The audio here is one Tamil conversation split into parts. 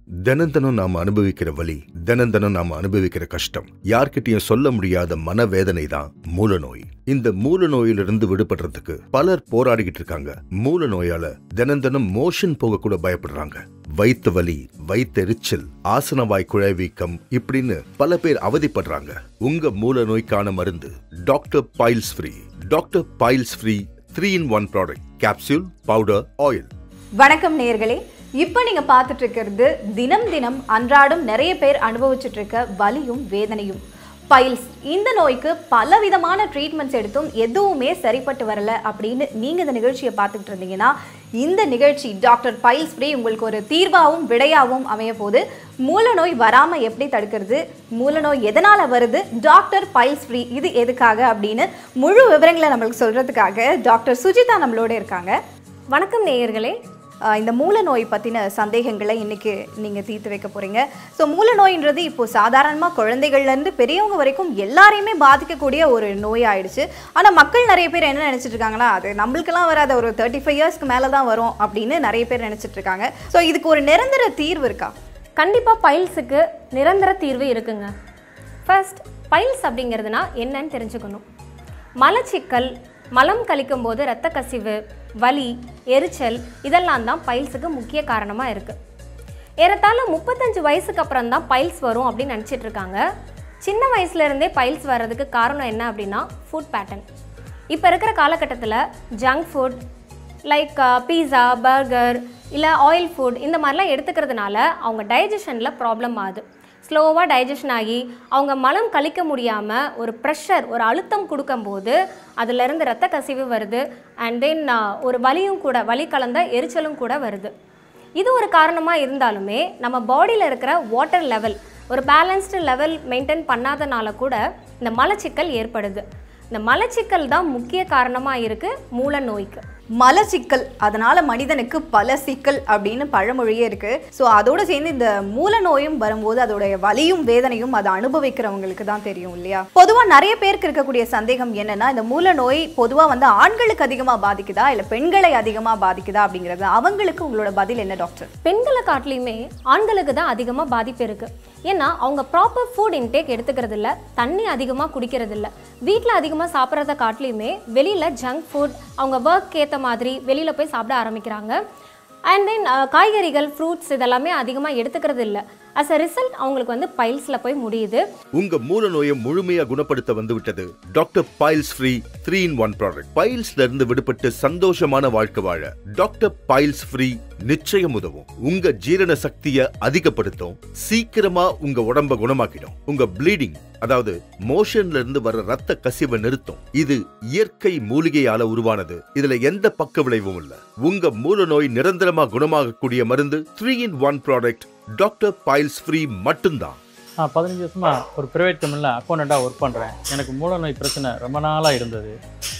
தினம் தினம் நாம அனுபவிக்கிற வலி தினம் தினம் நாம அனுபவிக்கிற கஷ்டம் யார்கிட்டயும் சொல்ல முடியாத மனவேதனை தான் மூல நோய் இந்த மூல நோயிலிருந்து விடுபடுறதுக்கு பலர் போராடிக்கிட்டு இருக்காங்க மூல நோயால தினம் தினம் மோஷன் போக கூட பயப்படுறாங்க வயித்து வலி வயித்தெரிச்சல் ஆசனவாய் குழாய் வீக்கம் இப்படின்னு பல பேர் அவதிப்படுறாங்க உங்க மூல நோய்க்கான மருந்து doctor piles free doctor piles free three in one product capsule powder oil வணக்கம் நேயர்களே இப்போ நீங்க பார்த்துட்டு இருக்கிறது தினம் தினம் அன்றாடம் நிறைய பேர் அனுபவிச்சுட்டு இருக்க வலியும் வேதனையும் பைல்ஸ் இந்த நோய்க்கு பல விதமான ட்ரீட்மெண்ட்ஸ் எடுத்தும் எதுவுமே சரிப்பட்டு வரல அப்படின்னு நீங்க இந்த நிகழ்ச்சியை பார்த்துக்கிட்டு இருந்தீங்கன்னா இந்த நிகழ்ச்சி டாக்டர் பைல்ஸ் ஃப்ரீ உங்களுக்கு ஒரு தீர்வாகவும் விடையாகவும் அமைய போது மூல நோய் வராம எப்படி தடுக்கிறது மூல நோய் எதனால வருது டாக்டர் பைல்ஸ் ஃப்ரீ இது எதுக்காக அப்படின்னு முழு விவரங்களை நம்மளுக்கு சொல்றதுக்காக டாக்டர் சுஜிதா நம்மளோட இருக்காங்க வணக்கம் நேயர்களே ஆஹ் இந்த மூல நோய் பற்றின சந்தேகங்களை இன்னைக்கு நீங்கள் தீர்த்து வைக்க போகிறீங்க ஸோ மூல நோயின்றது இப்போ சாதாரணமாக குழந்தைகள்லேருந்து பெரியவங்க வரைக்கும் எல்லாரையுமே பாதிக்கக்கூடிய ஒரு நோய் ஆயிடுச்சு ஆனால் மக்கள் நிறைய பேர் என்ன நினைச்சிட்டு இருக்காங்கன்னா அது நம்மளுக்கெல்லாம் வராத ஒரு தேர்ட்டி ஃபைவ் இயர்ஸ்க்கு மேலே தான் வரும் அப்படின்னு நிறைய பேர் நினைச்சிட்டு இருக்காங்க ஸோ இதுக்கு ஒரு நிரந்தர தீர்வு இருக்கா கண்டிப்பாக பைல்ஸுக்கு நிரந்தர தீர்வு இருக்குங்க ஃபர்ஸ்ட் பைல்ஸ் அப்படிங்கிறதுனா என்னன்னு தெரிஞ்சுக்கணும் மலச்சிக்கல் மலம் கழிக்கும் போது இரத்த கசிவு வலி எரிச்சல் இதெல்லாம் தான் பைல்ஸுக்கு முக்கிய காரணமாக இருக்குது ஏறத்தாழ முப்பத்தஞ்சு வயசுக்கு அப்புறம் தான் பைல்ஸ் வரும் அப்படின்னு நினச்சிட்டு இருக்காங்க சின்ன வயசுலேருந்தே பைல்ஸ் வர்றதுக்கு காரணம் என்ன அப்படின்னா ஃபுட் பேட்டர்ன் இப்போ இருக்கிற காலகட்டத்தில் junk food like pizza burger இல்லை ஆயில் ஃபுட் இந்த மாதிரிலாம் எடுத்துக்கிறதுனால அவங்க டைஜஷனில் ப்ராப்ளம் ஆகுது ஸ்லோவாக டைஜஷன் ஆகி அவங்க மலம் கழிக்க முடியாமல் ஒரு ப்ரெஷர் ஒரு அழுத்தம் கொடுக்கும்போது அதுலேருந்து ரத்த கசிவு வருது அண்ட் தென் ஒரு வலியும் கூட வலி கலந்த எரிச்சலும் கூட வருது இது ஒரு காரணமாக இருந்தாலுமே நம்ம பாடியில் இருக்கிற வாட்டர் லெவல் ஒரு பேலன்ஸ்டு லெவல் மெயின்டைன் பண்ணாதனால கூட இந்த மலச்சிக்கல் ஏற்படுது இந்த மலச்சிக்கல் தான் முக்கிய காரணமாக இருக்குது மூல நோய்க்கு மலச்சிக்கல் அதனால மனிதனுக்கு பல சிக்கல் அப்படின்னு பழமொழியே இருக்கு ஸோ அதோட சேர்ந்து இந்த மூல நோயும் வரும்போது அதோடைய வலியும் வேதனையும் அதை அனுபவிக்கிறவங்களுக்கு தான் தெரியும் இல்லையா பொதுவா நிறைய பேருக்கு இருக்கக்கூடிய சந்தேகம் என்னன்னா இந்த மூல நோய் பொதுவா வந்து ஆண்களுக்கு அதிகமா பாதிக்குதா இல்ல பெண்களை அதிகமா பாதிக்குதா அப்படிங்கிறது அவங்களுக்கு உங்களோட பதில் என்ன டாக்டர் பெண்களை காட்டிலையுமே ஆண்களுக்கு தான் அதிகமாக பாதிப்பு இருக்குது ஏன்னா அவங்க ப்ராப்பர் ஃபுட் இன்டேக் எடுத்துக்கிறது இல்ல தண்ணி அதிகமாக குடிக்கிறது இல்ல வீட்டில் அதிகமாக சாப்பிட்றத காட்டிலையுமே வெளியில் ஜங்க் ஃபுட் அவங்க ஒர்க் ஏற்ற மாதிரி வெளியில் போய் சாப்பிட ஆரம்பிக்கிறாங்க அண்ட் தென் காய்கறிகள் ஃப்ரூட்ஸ் இதெல்லாமே அதிகமாக எடுத்துக்கிறது இல்லை அஸ் அ ரிசல்ட் அவங்களுக்கு வந்து பைல்ஸில் போய் முடியுது உங்க மூல நோயை முழுமையா குணப்படுத்த வந்து விட்டது doctor piles free three in one product பைல்ஸ்ல இருந்து விடுபட்டு சந்தோஷமான வாழ்க்கை வாழ டாக்டர் பைல்ஸ் ஃப்ரீ நிச்சயம் உதவும் உங்க ஜீரண சக்தியை அதிகப்படுத்தும் சீக்கிரமா உங்க உடம்ப குணமாக்கிடும் உங்க ப்ளீடிங் அதாவது மோஷன்ல இருந்து வர ரத்த கசிவை நிறுத்தும் இது இயற்கை மூலிகையால உருவானது இதுல எந்த பக்க விளைவும் இல்ல உங்க மூல நோய் நிரந்தரமா குணமாகக்கூடிய மருந்து three in one product doctor piles free மட்டும்தான் நான் பதினஞ்சு வருஷமாக ஒரு ப்ரைவேட் கம்பெனியில் அக்கௌண்டண்ட்டாக ஒர்க் பண்ணுறேன் எனக்கு மூல நோய் பிரச்சனை ரொம்ப நாளாக இருந்தது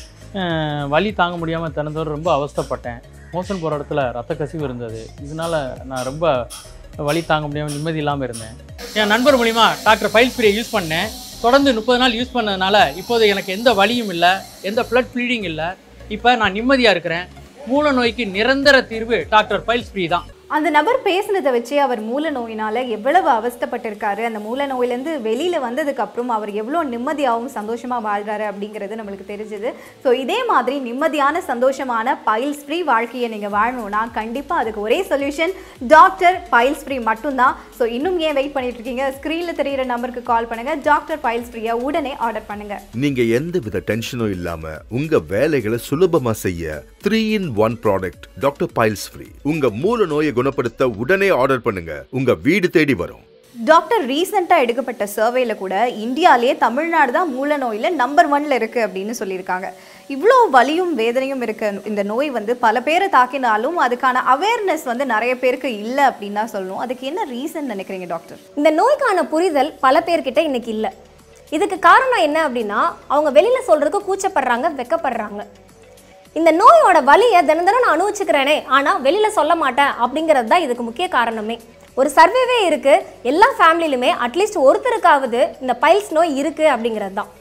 அஹ் வலி தாங்க முடியாமல் தினந்தோறும் ரொம்ப அவஸ்தைப்பட்டேன் மோசன் போகிற இடத்துல ரத்த கசிவு இருந்தது இதனால நான் ரொம்ப வலி தாங்க முடியாமல் நிம்மதி இல்லாமல் இருந்தேன் என் நண்பர் மூலிமா டாக்டர் ஃபைல் ஃப்ரீயை யூஸ் பண்ணேன் தொடர்ந்து முப்பது நாள் யூஸ் பண்ணதுனால இப்போது எனக்கு எந்த வலியும் இல்லை எந்த ஃப்ளட் ப்ளீடிங் இல்லை இப்போ நான் நிம்மதியாக இருக்கிறேன் மூல நோய்க்கு நிரந்தர தீர்வு டாக்டர் ஃபைல்ஸ் ஃப்ரீ தான் அந்த நபர் பேசுனதை வச்சு அவர் மூல நோயினால எவ்வளவு அவஸ்தைப்பட்டிருக்காரு அந்த மூல நோயிலேருந்து வெளியில வந்ததுக்கு அப்புறம் அவர் எவ்வளோ நிம்மதியாகவும் சந்தோஷமா வாழ்றாரு அப்படிங்கிறது நம்மளுக்கு தெரிஞ்சுது ஸோ இதே மாதிரி நிம்மதியான சந்தோஷமான பைல்ஸ் ஃப்ரீ வாழ்க்கையை நீங்க வாழணும்னா கண்டிப்பா அதுக்கு ஒரே சொல்யூஷன் டாக்டர் பைல்ஸ் ஃப்ரீ மட்டும்தான் ஸோ இன்னும் ஏன் வெயிட் பண்ணிட்டு இருக்கீங்க ஸ்க்ரீன்ல தெரியிற நம்பருக்கு கால் பண்ணுங்க டாக்டர் பைல்ஸ் ஃப்ரீயா உடனே ஆர்டர் பண்ணுங்க நீங்க எந்த வித டென்ஷனும் இல்லாம உங்க வேலைகளை சுலபமா செய்ய three in one product doctor piles free உங்க மூல நோயை குணப்படுத்த உடனே ஆர்டர் பண்ணுங்க உங்க வீடு தேடி வரும் டாக்டர் ரீசெண்டாக எடுக்கப்பட்ட சர்வேல கூட இந்தியாவிலேயே தமிழ்நாடு தான் மூல நோயில் நம்பர் ஒன்ல இருக்கு அப்படின்னு சொல்லியிருக்காங்க இவ்வளோ வலியும் வேதனையும் இருக்க இந்த நோய் வந்து பல பேரை தாக்கினாலும் அதுக்கான அவேர்னஸ் வந்து நிறைய பேருக்கு இல்லை அப்படின்னு தான் சொல்லணும் அதுக்கு என்ன ரீசன் நினைக்கிறீங்க டாக்டர் இந்த நோய்க்கான புரிதல் பல பேர்கிட்ட இன்னைக்கு இல்லை இதுக்கு காரணம் என்ன அப்படின்னா அவங்க வெளியில் சொல்கிறதுக்கு கூச்சப்படுறாங்க வெக்கப்படுறாங்க இந்த நோயோட வலியை தினம் தினம் நான் அனுபவிச்சுக்கிறேனே ஆனால் வெளியில் சொல்ல மாட்டேன் அப்படிங்கிறது தான் இதுக்கு முக்கிய காரணமே ஒரு சர்வேவே இருக்குது எல்லா ஃபேமிலிலுமே அட்லீஸ்ட் ஒருத்தருக்காவது இந்த பைல்ஸ் நோய் இருக்குது அப்படிங்கிறது தான்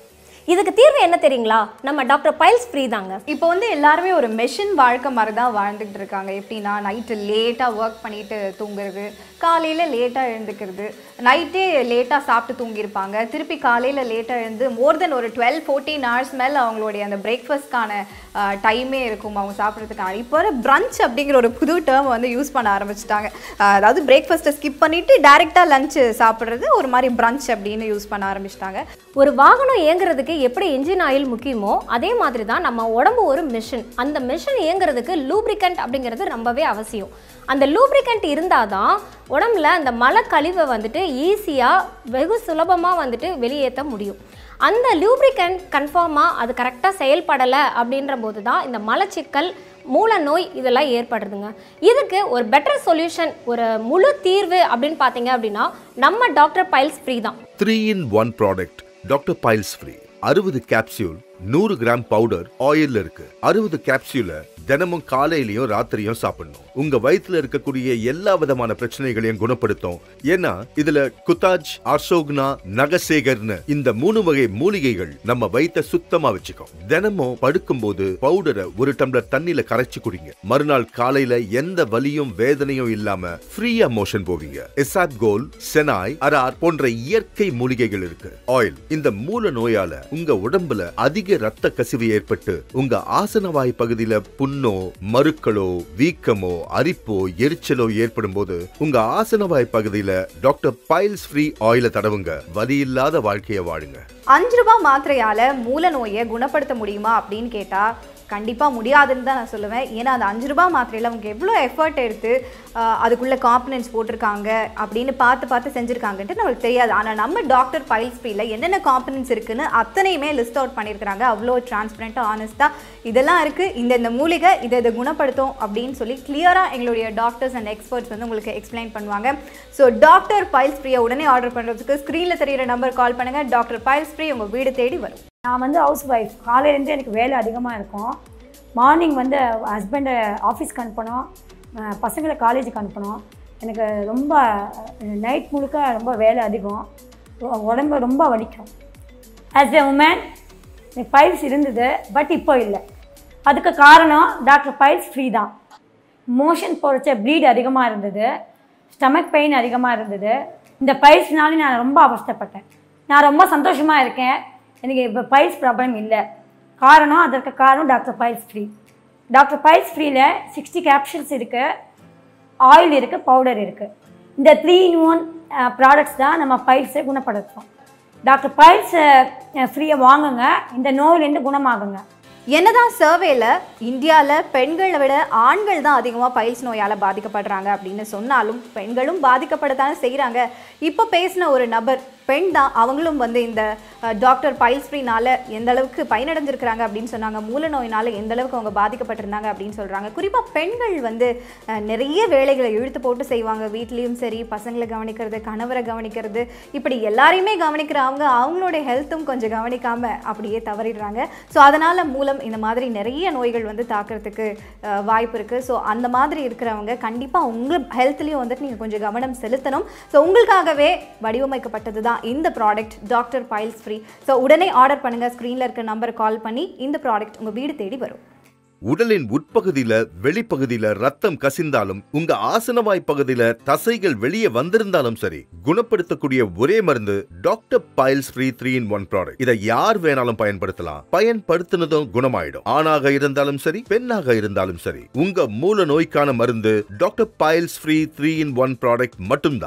இதுக்கு தீர்வு என்ன தெரியுங்களா நம்ம டாக்டர் பைல்ஸ் ஃப்ரீ தாங்க இப்போ வந்து எல்லாருமே ஒரு மெஷின் வாழ்க்கை மாதிரி தான் வாழ்ந்துட்டு இருக்காங்க எப்படின்னா நைட்டு லேட்டாக ஒர்க் பண்ணிட்டு தூங்குறது காலையில் லேட்டாக எழுந்துக்கிறது நைட்டே லேட்டாக சாப்பிட்டு தூங்கியிருப்பாங்க திருப்பி காலையில் லேட்டாக எழுந்து மோர் தென் ஒரு டுவெல் ஃபோர்டீன் ஹவர்ஸ் மேலே அவங்களுடைய அந்த பிரேக்ஃபாஸ்ட்கான டைமே இருக்கும் அவங்க சாப்பிட்றதுக்கான இப்போ வர பிரஞ்ச் அப்படிங்கிற ஒரு புது டேர்ம் வந்து யூஸ் பண்ண ஆரம்பிச்சிட்டாங்க அதாவது பிரேக்ஃபாஸ்ட்டை ஸ்கிப் பண்ணிவிட்டு டேரெக்டாக லஞ்சு சாப்பிட்றது ஒரு மாதிரி பிரஞ்ச் அப்படின்னு யூஸ் பண்ண ஆரம்பிச்சிட்டாங்க ஒரு வாகனம் இயங்குறதுக்கு எப்படி இன்ஜின் ஆயில் முக்கியமோ அதே மாதிரி தான் நம்ம உடம்பு ஒரு மிஷின் அந்த மிஷின் இயங்குறதுக்கு லூப்ரிகண்ட் அப்படிங்கிறது ரொம்பவே அவசியம் அந்த லூப்ரிகண்ட் இருந்தால் தான் உடம்புல அந்த மலை கழிவை வந்துட்டு ஈஸியாக வெகு சுலபமாக வந்துட்டு வெளியேற்ற முடியும் அந்த லூப்ரிகண்ட் கன்ஃபார்மாக அது கரெக்டாக செயல்படலை அப்படின்ற போது தான் இந்த மலச்சிக்கல் மூல நோய் இதெல்லாம் ஏற்படுறதுங்க இதுக்கு ஒரு பெட்டர் சொல்யூஷன் ஒரு முழு தீர்வு அப்படின்னு பார்த்தீங்க அப்படின்னா நம்ம டாக்டர் பைல்ஸ் ஃப்ரீ தான் three in one product doctor piles free அறுபது கேப்சியூல் நூறு கிராம் பவுடர் ஆயில் இருக்கு அறுபது கேப்சியூல தினமும் காலையிலயும் ராத்திரியும் சாப்பிடணும் உங்க வயித்துல இருக்கக்கூடிய எல்லா விதமான பிரச்சனைகளையும் குணப்படுத்தும் ஏன்னா இதுல குத்தாஜ் அசோக்னா நகசேகர்னு இந்த மூணு வகை மூலிகைகள் நம்ம வயித்தை சுத்தமா வச்சுக்கும் தினமும் படுக்கும்போது பவுடரை ஒரு டம்ளர் தண்ணியில கரைச்சு குடிங்க மறுநாள் காலையில எந்த வலியும் வேதனையும் இல்லாம ஃப்ரீயா மோஷன் போவீங்க எசாப் கோல் செனாய் அரார் போன்ற இயற்கை மூலிகைகள் இருக்கு ஆயில் இந்த மூல நோயால உங்க உடம்புல அதிக ரத்த கசிவு ஏற்பட்டு உங்க ஆசனவாய் பகுதியில புண்ணோ மருக்களோ வீக்கமோ அரிப்போ எரிச்சலோ ஏற்படும் போது உங்க ஆசனவாய் பகுதியில டாக்டர் பைல்ஸ் ஃப்ரீ ஆயில தடவுங்க வலி இல்லாத வாழ்க்கைய வாழுங்க அஞ்சு ரூபாய் மாத்திரையால மூல நோயை குணப்படுத்த முடியுமா அப்படின்னு கேட்டா கண்டிப்பா முடியாதுன்னு தான் நான் சொல்லுவேன் ஏன்னா அந்த அஞ்சு ரூபாய் மாத்திரையில அவங்க எவ்வளோ எஃபர்ட் எடுத்து ஆஹ், அதுக்குள்ள காம்பனன்ஸ் போட்டிருக்காங்க அப்படின்னு பார்த்து பார்த்து செஞ்சிருக்காங்கன்ட்டு நம்மளுக்கு தெரியாது ஆனா நம்ம டாக்டர் பைல்ஸ் ஃப்ரீல என்னென்ன காம்பனன்ஸ் இருக்குன்னு அத்தனையுமே லிஸ்ட் அவுட் பண்ணியிருக்காங்க அவ்வளோ டிரான்ஸ்பரண்ட்டாக ஆனஸ்ட்டாக இதெல்லாம் இருக்கு இந்த இந்த மூலிகை இதை இதை குணப்படுத்தும் அப்படின்னு சொல்லி கிளியராக எங்களுடைய டாக்டர்ஸ் அண்ட் எக்ஸ்பர்ட்ஸ் வந்து உங்களுக்கு எக்ஸ்பிளைன் பண்ணுவாங்க ஸோ டாக்டர் பைல்ஸ் ஃப்ரீயை உடனே ஆர்டர் பண்ணுறதுக்கு ஸ்க்ரீனில் தெரியிற நம்பர் கால் பண்ணுங்க டாக்டர் பைல்ஸ் ஃப்ரீ உங்கள் வீடு தேடி வரும் நான் வந்து ஹவுஸ் ஒய்ஃப் காலையிலேருந்து எனக்கு வேலை அதிகமாக இருக்கும் மார்னிங் வந்து ஹஸ்பண்டை ஆஃபீஸ்க்கு அனுப்பணும் அஹ் பசங்களை காலேஜுக்கு அனுப்பணும் எனக்கு ரொம்ப நைட் முழுக்க ரொம்ப வேலை அதிகம் உ- உடம்பு ரொம்ப வலிக்கும் ஆஸ் எ உமன் எனக்கு பைல்ஸ் இருந்தது பட் இப்போ இல்லை அதுக்கு காரணம் டாக்டர் பைல்ஸ் ஃப்ரீ தான் மோஷன் போகிறச்ச ப்ளீட் அதிகமாக இருந்தது ஸ்டமக் பெயின் அதிகமாக இருந்தது இந்த பைல்ஸ்னால நான் ரொம்ப அவஸ்தைப்பட்டேன் நான் ரொம்ப சந்தோஷமாக இருக்கேன் எனக்கு இப்போ பைல்ஸ் ப்ராப்ளம் இல்லை காரணம் அதற்கு காரணம் doctor piles free doctor piles ஃப்ரீயில் சிக்ஸ்டி கேப்சூல்ஸ் இருக்குது ஆயில் இருக்குது பவுடர் இருக்குது இந்த த்ரீ இன் ஒன் ப்ராடக்ட்ஸ் தான் நம்ம பைல்ஸை குணப்படுத்தும் டாக்டர் பைல்ஸ் ஃப்ரீயை வாங்குங்க இந்த நோயிலேருந்து குணமாகுங்க என்னதான் சர்வேல இந்தியாவில் பெண்களை விட ஆண்கள் தான் அதிகமாக பைல்ஸ் நோயால் பாதிக்கப்படுறாங்க அப்படின்னு சொன்னாலும் பெண்களும் பாதிக்கப்படத்தானே செய்கிறாங்க இப்போ பேசின ஒரு நபர் பெண் தான் அவங்களும் வந்து இந்த அஹ், டாக்டர் பைல்ஸ் ஃப்ரீனால எந்த அளவுக்கு பயனடைஞ்சிருக்கிறாங்க அப்படின்னு சொன்னாங்க மூல நோயினால எந்த அளவுக்கு அவங்க பாதிக்கப்பட்டிருந்தாங்க அப்படின்னு சொல்கிறாங்க குறிப்பாக பெண்கள் வந்து அஹ், நிறைய வேலைகளை இழுத்து போட்டு செய்வாங்க வீட்லேயும் சரி பசங்களை கவனிக்கிறது கணவரை கவனிக்கிறது இப்படி எல்லாரையுமே கவனிக்கிற அவங்க அவங்களுடைய ஹெல்த்தும் கொஞ்சம் கவனிக்காம அப்படியே தவறிடுறாங்க ஸோ அதனால மூலம் இந்த மாதிரி நிறைய நோய்கள் வந்து தாக்குறதுக்கு அஹ், வாய்ப்பு இருக்கு ஸோ அந்த மாதிரி இருக்கிறவங்க கண்டிப்பாக உங்கள் ஹெல்த்லேயும் வந்துட்டு நீங்கள் கொஞ்சம் கவனம் செலுத்தணும் ஸோ உங்களுக்காகவே வடிவமைக்கப்பட்டது தான் இந்த product doctor piles free so உடனே ஆர்டர் பண்ணுங்க ஸ்க்ரீனில் இருக்க நம்பர் கால் பண்ணி இந்த ப்ராடக்ட் உங்கள் வீடு தேடி வரும் உடலின் உட்பகுதியில வெளிப்பகுதியில ரத்தம் கசிந்தாலும் உங்க ஆசனவாய் பகுதியில தசைகள் வெளியே வந்திருந்தாலும் சரி குணப்படுத்தக்கூடிய ஒரே மருந்து doctor piles free three in one product இதை யார் வேணாலும் பயன்படுத்தலாம் பயன்படுத்தினதும் குணமாயிடும் ஆணாக இருந்தாலும் சரி பெண்ணாக இருந்தாலும் சரி உங்க மூல நோய்க்கான மருந்து doctor piles free three in one product மட்டும்தான்